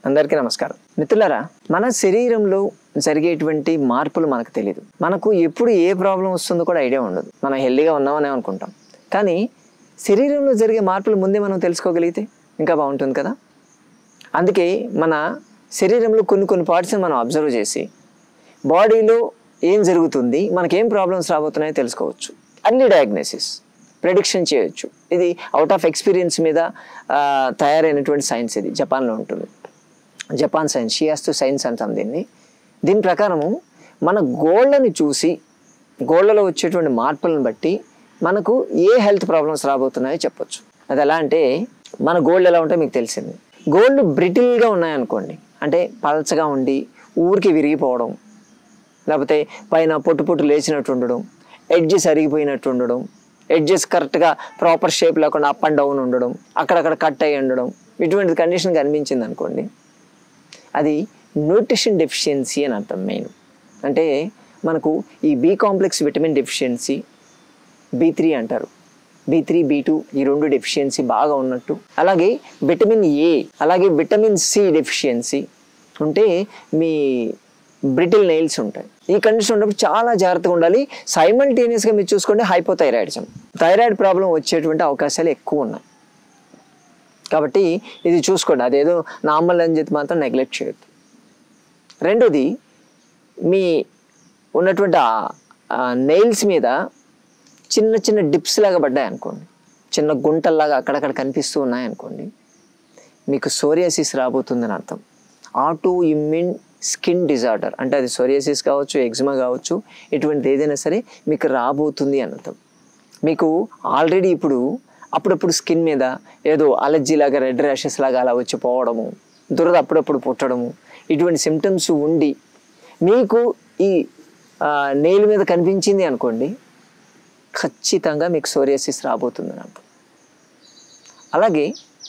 అందరికీ నమస్కారం మిత్రులారా మన శరీరంలో జరిగేటువంటి మార్పులు మనకు తెలియదు మనకు ఎప్పుడు ఏ ప్రాబ్లం వస్తుందో కూడా ఐడియా ఉండదు మనం హెల్దీగా ఉన్నామని అనుకుంటాం కానీ శరీరంలో జరిగే మార్పులు ముందే మనం తెలుసుకోగలిగితే ఇంకా బాగుంటుంది కదా అందుకే మన శరీరంలో కొన్ని కొన్ని పార్ట్స్ని మనం అబ్జర్వ్ చేసి బాడీలో ఏం జరుగుతుంది మనకేం ప్రాబ్లమ్స్ రాబోతున్నాయో తెలుసుకోవచ్చు అర్లీ డయాగ్నోసిస్ ప్రెడిక్షన్ చేయొచ్చు ఇది అవుట్ ఆఫ్ ఎక్స్పీరియన్స్ మీద ఆ, తయారైనటువంటి సైన్స్ ఇది జపాన్లో ఉంటుంది జపాన్ సైన్స్ షియాస్తు సైన్స్ అంటాం దీన్ని దీని ప్రకారము మన గోళ్ళని చూసి గోళ్ళలో వచ్చేటువంటి మార్పులను బట్టి మనకు ఏ హెల్త్ ప్రాబ్లమ్స్ రాబోతున్నాయో చెప్పొచ్చు అది ఎలా అంటే మన గోల్డ్ ఎలా ఉంటే మీకు తెలిసింది గోల్డ్ బ్రిటిల్గా ఉన్నాయనుకోండి అంటే పలచగా ఉండి ఊరికి విరిగిపోవడం లేకపోతే పైన పొట్టు పొట్టు లేచినట్టు ఉండడం ఎడ్జెస్ అరిగిపోయినట్టు ఉండడం ఎడ్జెస్ కరెక్ట్గా ప్రాపర్ షేప్ లేకుండా అప్ అండ్ డౌన్ ఉండడం అక్కడక్కడ కట్ అయ్యి ఉండడం ఇటువంటి కండిషన్ కనిపించింది అనుకోండి అది న్యూట్రిషన్ డెఫిషియన్సీ అని అర్థం మెయిన్ అంటే మనకు ఈ B complex vitamin deficiency B three అంటారు బి త్రీ బి టూ ఈ రెండు డెఫిషియన్సీ బాగా ఉన్నట్టు అలాగే విటమిన్ ఏ అలాగే విటమిన్ సి డెఫిషియన్సీ ఉంటే మీ బ్రిటిల్ నెయిల్స్ ఉంటాయి ఈ కండిషన్ ఉన్నప్పుడు చాలా జాగ్రత్తగా ఉండాలి సైమల్టేనియస్గా మీరు చూసుకోండి హైపోథైరాయిడిజం థైరాయిడ్ ప్రాబ్లం వచ్చేటువంటి అవకాశాలు ఎక్కువ ఉన్నాయి కాబట్టి ఇది చూసుకోండి అదేదో నార్మల్ అని చెప్పి మాత్రం నెగ్లెక్ట్ చేయొద్దు రెండోది మీ ఉన్నటువంటి నెయిల్స్ మీద చిన్న చిన్న డిప్స్ లాగా పడ్డాయి అనుకోండి చిన్న గుంటల్లాగా అక్కడక్కడ కనిపిస్తూ ఉన్నాయి అనుకోండి మీకు సోరియాసిస్ రాబోతుందని అర్థం ఆటో ఇమ్యూన్ స్కిన్ డిజార్డర్ అంటే అది సోరియాసిస్ కావచ్చు ఎగ్జిమా కావచ్చు ఇటువంటిది ఏదైనా సరే మీకు రాబోతుంది అని అర్థం మీకు ఆల్రెడీ ఇప్పుడు అప్పుడప్పుడు స్కిన్ మీద ఏదో అలర్జీ లాగా రెడ్ ర్యాషెస్ లాగా అలా వచ్చి పోవడము దురద అప్పుడప్పుడు పుట్టడము ఇటువంటి సిమ్టమ్స్ ఉండి మీకు ఈ నెయిల్ మీద కనిపించింది అనుకోండి ఖచ్చితంగా మీకు సోరియాసిస్ రాబోతుందని అర్థం అలాగే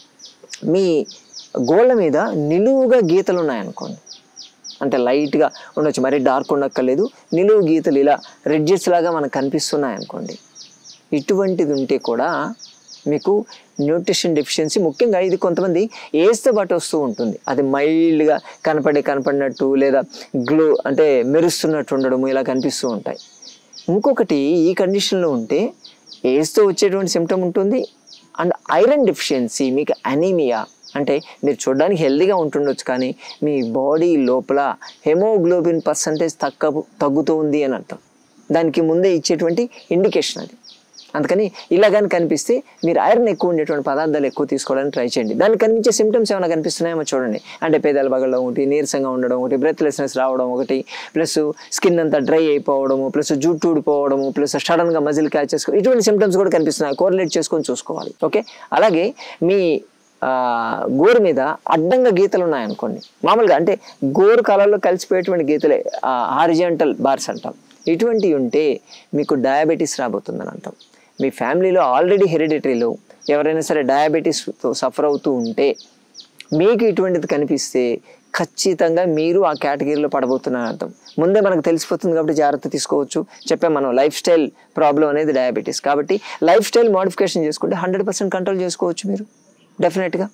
మీ గోళ్ళ మీద నిలువుగా గీతలు ఉన్నాయనుకోండి అంటే లైట్గా ఉండొచ్చు మరీ డార్క్ ఉండక్కర్లేదు నిలువు గీతలు ఇలా రెడ్జెస్ లాగా మనకు కనిపిస్తున్నాయి అనుకోండి ఇటువంటిది ఉంటే కూడా మీకు న్యూట్రిషన్ డెఫిషియన్సీ ముఖ్యంగా ఇది కొంతమంది ఏజ్తో పాటు వస్తూ ఉంటుంది అది మైల్డ్గా కనపడి కనపడినట్టు లేదా గ్లో అంటే మెరుస్తున్నట్టు ఉండడం ఇలా కనిపిస్తూ ఉంటాయి ఇంకొకటి ఈ కండిషన్లో ఉంటే ఏజ్తో వచ్చేటువంటి సిమ్టమ్ ఉంటుంది అండ్ ఐరన్ డెఫిషియన్సీ మీకు అనీమియా అంటే మీరు చూడడానికి హెల్దీగా ఉంటుండొచ్చు కానీ మీ బాడీ లోపల హెమోగ్లోబిన్ పర్సంటేజ్ తగ్గ తగ్గుతుంది అని అర్థం దానికి ముందే ఇచ్చేటువంటి ఇండికేషన్ అది అందుకని ఇలా కానీ కనిపిస్తే మీరు ఐరన్ ఎక్కువ ఉండేటువంటి పదార్థాలు ఎక్కువ తీసుకోవడానికి ట్రై చేయండి దానికి కనిపించే సిమ్టమ్స్ ఏమైనా కనిపిస్తున్నాయేమో చూడండి అంటే పేదల బగలడం ఒకటి నీరసంగా ఉండడం ఒకటి బ్రెత్లెస్నెస్ రావడం ఒకటి ప్లస్ స్కిన్ అంతా డ్రై అయిపోవడము ప్లస్ జుట్టు ఊడిపోవడము ప్లస్ సడన్గా మజిల్ క్యాచ్ చేసుకో ఇటువంటి సిమ్టమ్స్ కూడా కనిపిస్తున్నాయి కోరిలేట్ చేసుకొని చూసుకోవాలి ఓకే అలాగే మీ ఆ, గోరు మీద అడ్డంగా గీతలు ఉన్నాయనుకోండి మామూలుగా అంటే గోరు కలర్లో కలిసిపోయేటువంటి గీతలే హారిజెంటల్ బార్స్ అంటాం ఇటువంటివి ఉంటే మీకు డయాబెటీస్ రాబోతుందని అంటాం మీ ఫ్యామిలీలో ఆల్రెడీ హెరిడిటరీలో ఎవరైనా సరే డయాబెటీస్తో సఫర్ అవుతూ ఉంటే మీకు ఇటువంటిది కనిపిస్తే ఖచ్చితంగా మీరు ఆ కేటగిరీలో పడబోతున్నారని అర్థం ముందే మనకు తెలిసిపోతుంది కాబట్టి జాగ్రత్త తీసుకోవచ్చు చెప్పాం మనం లైఫ్ స్టైల్ ప్రాబ్లం అనేది డయాబెటీస్ కాబట్టి లైఫ్ స్టైల్ మోడిఫికేషన్ చేసుకుంటే హండ్రెడ్ పర్సెంట్ కంట్రోల్ చేసుకోవచ్చు మీరు డెఫినెట్గా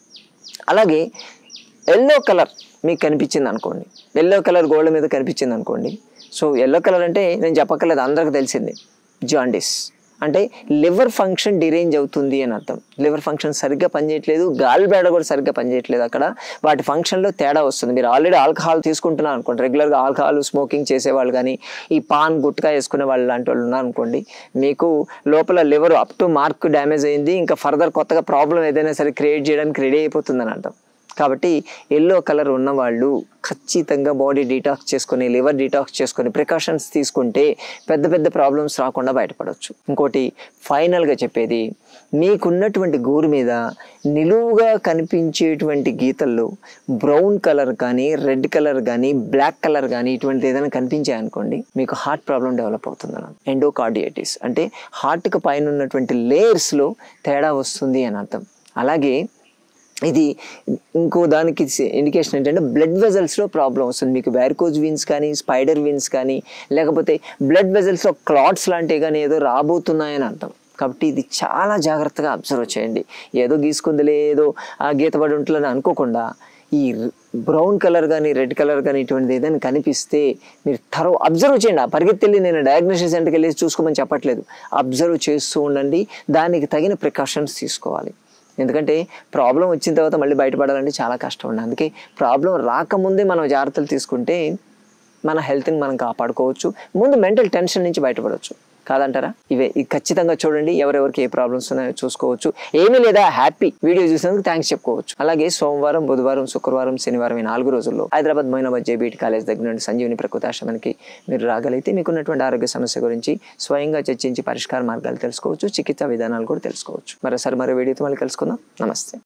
అలాగే ఎల్లో కలర్ మీకు కనిపించింది అనుకోండి ఎల్లో కలర్ గోల్డ్ మీద కనిపించింది అనుకోండి సో ఎల్లో కలర్ అంటే నేను చెప్పక్కర్లేదు అందరికి తెలిసింది జాండిస్ అంటే లివర్ ఫంక్షన్ డిరేంజ్ అవుతుంది అని అర్థం లివర్ ఫంక్షన్ సరిగ్గా పనిచేయట్లేదు గాలి బేడ కూడా సరిగ్గా పనిచేయట్లేదు అక్కడ వాటి ఫంక్షన్లో తేడా వస్తుంది మీరు ఆల్రెడీ ఆల్కహాల్ తీసుకుంటున్నారు అనుకోండి రెగ్యులర్గా ఆల్కహాల్ స్మోకింగ్ చేసేవాళ్ళు కానీ ఈ పాన్ గుట్కా వేసుకునే వాళ్ళు లాంటి వాళ్ళు ఉన్నారు అనుకోండి మీకు లోపల liver up to mark damage అయింది ఇంకా ఫర్దర్ కొత్తగా ప్రాబ్లం ఏదైనా సరే క్రియేట్ చేయడానికి రెడీ అయిపోతుందని అర్థం కాబట్టి ఎల్లో కలర్ ఉన్నవాళ్ళు ఖచ్చితంగా బాడీ డీటాక్స్ చేసుకొని లివర్ డీటాక్స్ చేసుకొని ప్రికాషన్స్ తీసుకుంటే పెద్ద పెద్ద ప్రాబ్లమ్స్ రాకుండా బయటపడవచ్చు ఇంకోటి ఫైనల్గా చెప్పేది మీకున్నటువంటి గోరు మీద నిలువుగా కనిపించేటువంటి గీతల్లో బ్రౌన్ కలర్ కానీ రెడ్ కలర్ కానీ బ్లాక్ కలర్ కానీ ఇటువంటిది ఏదైనా కనిపించాయనుకోండి మీకు హార్ట్ ప్రాబ్లం డెవలప్ అవుతుంది ఎండోకార్డియటిస్ అంటే హార్ట్కి పైన ఉన్నటువంటి లేయర్స్లో తేడా వస్తుంది అని అర్థం అలాగే ఇది ఇంకో దానికి ఇండికేషన్ ఏంటంటే బ్లడ్ వెజల్స్లో ప్రాబ్లం వస్తుంది మీకు వ్యారికోజ్ విన్స్ కానీ స్పైడర్ విన్స్ కానీ లేకపోతే బ్లడ్ వెజల్స్లో క్లాట్స్ లాంటివి కానీ ఏదో రాబోతున్నాయని అర్థం కాబట్టి ఇది చాలా జాగ్రత్తగా అబ్జర్వ్ చేయండి ఏదో గీసుకుందిలే ఏదో ఆ గీత పడి ఉంటుందని అనుకోకుండా ఈ బ్రౌన్ కలర్ కానీ రెడ్ కలర్ కానీ ఇటువంటిది ఏదైనా కనిపిస్తే మీరు తరవ అబ్జర్వ్ చేయండి ఆ పరిగెత్తి వెళ్ళి నేను డయాగ్నోసిస్ సెంటర్కి వెళ్ళి చూసుకోమని చెప్పట్లేదు అబ్జర్వ్ చేస్తూ ఉండండి దానికి తగిన ప్రికాషన్స్ తీసుకోవాలి ఎందుకంటే ప్రాబ్లం వచ్చిన తర్వాత మళ్ళీ బయటపడాలంటే చాలా కష్టం ఉండి అందుకే ప్రాబ్లం రాకముందే మనం జాగ్రత్తలు తీసుకుంటే మన హెల్త్ని మనం కాపాడుకోవచ్చు ముందు మెంటల్ టెన్షన్ నుంచి బయటపడవచ్చు కాదంటారా ఇవే ఇది ఖచ్చితంగా చూడండి ఎవరెవరికి ఏ ప్రాబ్లమ్స్ ఉన్నాయో చూసుకోవచ్చు ఏమీ లేదా హ్యాపీ వీడియో చూసినందుకు థ్యాంక్స్ చెప్పుకోవచ్చు అలాగే సోమవారం బుధవారం శుక్రవారం శనివారం ఈ నాలుగు రోజుల్లో హైదరాబాద్ మైనాబాద్ జేబీటీ కాలేజ్ దగ్గర నుండి సంజీవిని ప్రకృతాశ్రమానికి మీరు రాగలిగితే మీకున్నటువంటి ఆరోగ్య సమస్య గురించి స్వయంగా చర్చించి పరిష్కార మార్గాలు తెలుసుకోవచ్చు చికిత్సా విధానాలు కూడా తెలుసుకోవచ్చు మరోసారి మరో వీడియోతో మళ్ళీ కలుసుకుందాం నమస్తే